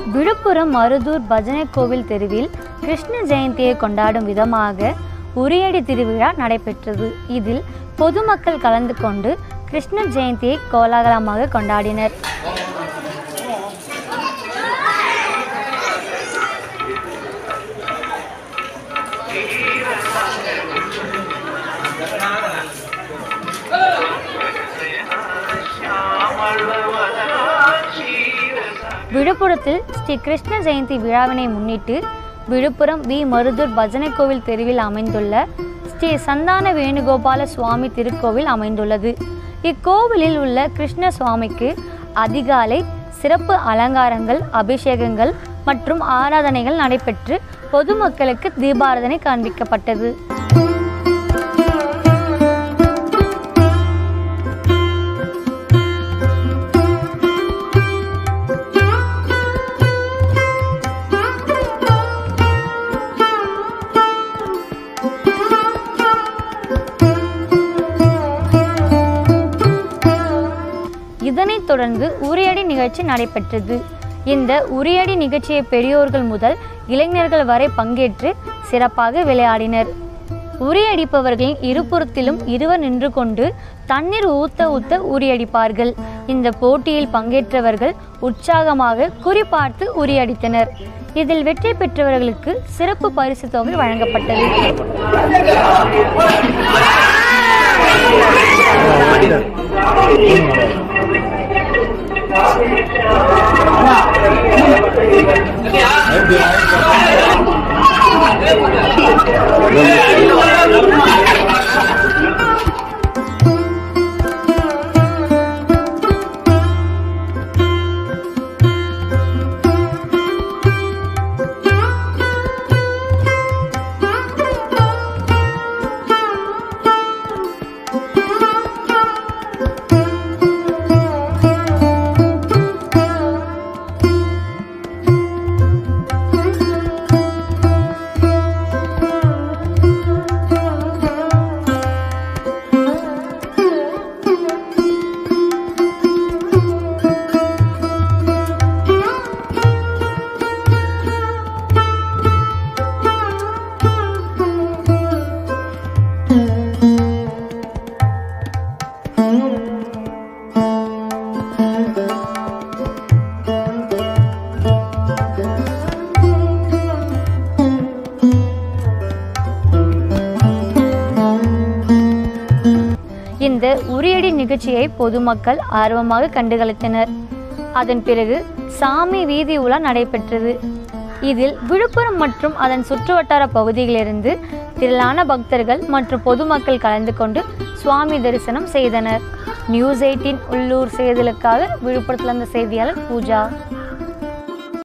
விழுப்புரம் மருதூர் பஜனை கோவில் தெருவில் கிருஷ்ண ஜெயந்தியை கொண்டாடும் விதமாக உரியடி திருவிழா நடைபெற்றது இதில் பொதுமக்கள் கலந்து கொண்டு கிருஷ்ண ஜெயந்தியை கோலாகலமாக கொண்டாடினர் விழுப்புரத்தில் ஸ்ரீ கிருஷ்ண ஜெயந்தி விழாவினை முன்னிட்டு விழுப்புரம் வி மருதூர் பஜனை கோவில் தெருவில் அமைந்துள்ள ஸ்ரீ சந்தான வேணுகோபால சுவாமி திருக்கோவில் அமைந்துள்ளது இக்கோவிலில் உள்ள கிருஷ்ண சுவாமிக்கு அதிகாலை சிறப்பு அலங்காரங்கள் அபிஷேகங்கள் மற்றும் ஆராதனைகள் நடைபெற்று பொதுமக்களுக்கு தீபாராதனை காண்பிக்கப்பட்டது இதனைத் தொடர்ந்து உரியடி நிகழ்ச்சி நடைபெற்றது இந்த உரியடி நிகழ்ச்சியை பெரியோர்கள் முதல் இளைஞர்கள் வரை பங்கேற்று சிறப்பாக விளையாடினர் உரியடிப்பவர்களின் இருபுறத்திலும் இருவர் நின்று கொண்டு தண்ணீர் ஊத்த ஊத்த உரியடிப்பார்கள் இந்த போட்டியில் பங்கேற்றவர்கள் உற்சாகமாக குறிபார்த்து உரியடித்தனர் இதில் வெற்றி பெற்றவர்களுக்கு சிறப்பு பரிசு தொகை வழங்கப்பட்டது இந்த உரியடி நிகழ்ச்சியை பொதுமக்கள் ஆர்வமாக கண்டுகளித்தனர் அதன் பிறகு சாமி வீதி உலா நடைபெற்றது இதில் விழுப்புரம் மற்றும் அதன் சுற்றுவட்டார பகுதிகளிலிருந்து திரளான பக்தர்கள் மற்றும் பொதுமக்கள் கலந்து கொண்டு சுவாமி தரிசனம் செய்தனர் நியூஸ் எயிட்டின் உள்ளூர் செய்திகளுக்காக விழுப்புரத்தில் இருந்த செய்தியாளர் பூஜா